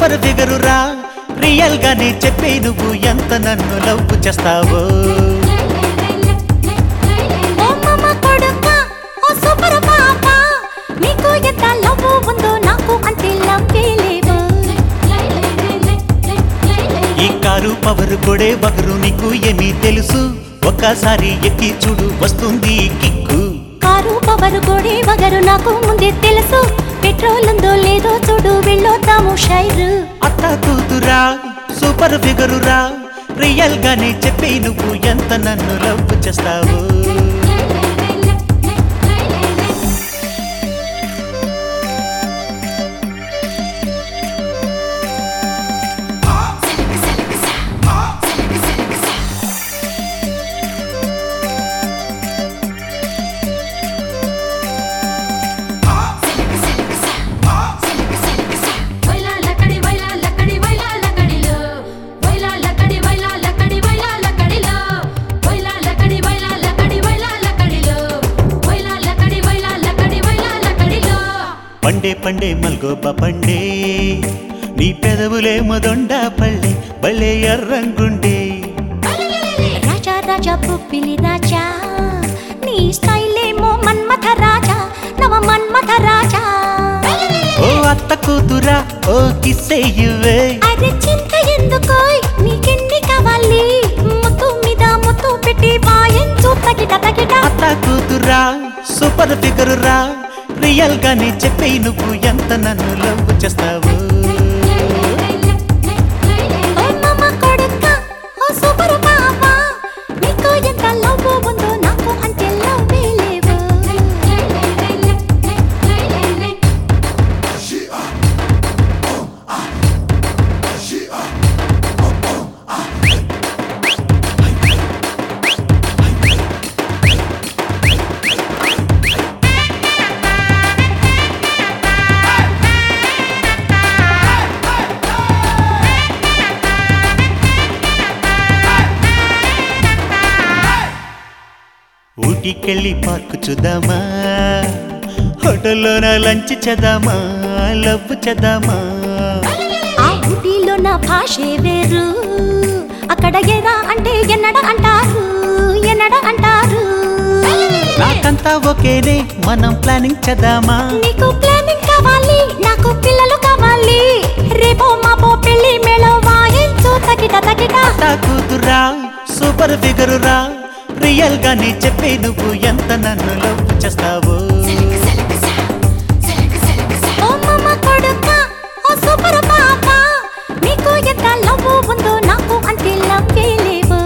super figure రా real గానే చెప్పే నువ్వు ఎంత నన్ను లవ్ చేస్తావో ఓ మామ కొడుకా ఓ సూపర్ పాప నీకు ఎంత లవ్ ఉందో నాకు అంతే లవ్వే లేవు ఈ కారు పవర్ కొడే బగరు నీకు ఏమీ తెలుసు ఒక్కసారి ఎక్కి చూడు వస్తుంది కిక్కు కారు పవర్ కొడే వగరు నాకు ముందే తెలుసు పెట్రోల్ ఉందో లేదో చూడు వెళ్ళొద్దాము షైరు అత్త కూతురా సూపర్ ఫిగరు రా రియల్ గానే చెప్పి నువ్వు ఎంత నన్ను లవ్ చేస్తావు వైలా లకడి వైలా లకడి వైలా లకడిలో వైలా లకడి వైలా లకడి వైలా లకడిలో వైలా లకడి వైలా లకడి వైలా లకడిలో వైలా లకడి వైలా లకడి వైలా లకడిలో పండే పండే మల్గోప పండే నీ పెదవులేమో దొండ పళ్ళే బళ్ళే ఎర్రంగుండే రాజా రాజా పుప్పిలి రాజా నీ స్టైల్ ఏమో మన్మథ రాజా నవ మన్మథ రాజా ఓ అత్త కూతురా ఓ కిస్సే ఇవ్వే అరే చింత ఎందుకోయ్ నీకెన్ని కావాలి ముత్తు మీద ముత్తు పెట్టి వాయించు తగిట తగిట అత్త కూతురా సూపర్ ఫిగరు రా రియల్ గానే చెప్పి నువ్వు ఎంత నన్ను లవ్ చేస్తావు ఓ మామ కొడుక ఓ సూపర్ పాప నీకు ఎంత లవ్ ఉందో నాకు అంతే లవ్వే లేవు ఊటికెళ్ళి పార్కు చూద్దామా హోటల్లోన లంచ్ చేద్దామా లవ్ చేద్దామా ఆ ఊటీలో నా భాషే వేరు అక్కడ ఎరా అంటే ఎన్నడ అంటారు ఎన్నడ అంటారు నాకంతా ఓకేనే మనం ప్లానింగ్ చేద్దామా నీకు ప్లానింగ్ కావాలి నాకు పిల్లలు కావాలి రేపో మాపో పెళ్లి మేళో వాయించు తగిట తగిట అత్త కూతురా సూపర్ ఫిగరు రా రియల్ గానే చెప్పి నువ్వు ఎంత నన్ను లవ్ చేస్తావు ఓ మామ కొడుక ఓ సూపర్ పాప నీకు ఎంత లవ్ ఉందో నాకు అంతే లవ్వే లేవు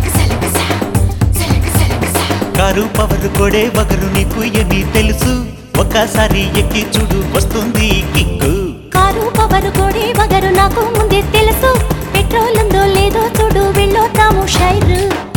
కారు పవర్ కొడే వగరు నీకు ఏమీ తెలుసు ఒక్కసారి ఎక్కి చూడు వస్తుంది కిక్కు కారు పవరు కొడే వగరు నాకు ముందే తెలుసు పెట్రోల్ ఉందో లేదో చూడు వెళ్ళొద్దాము షైరు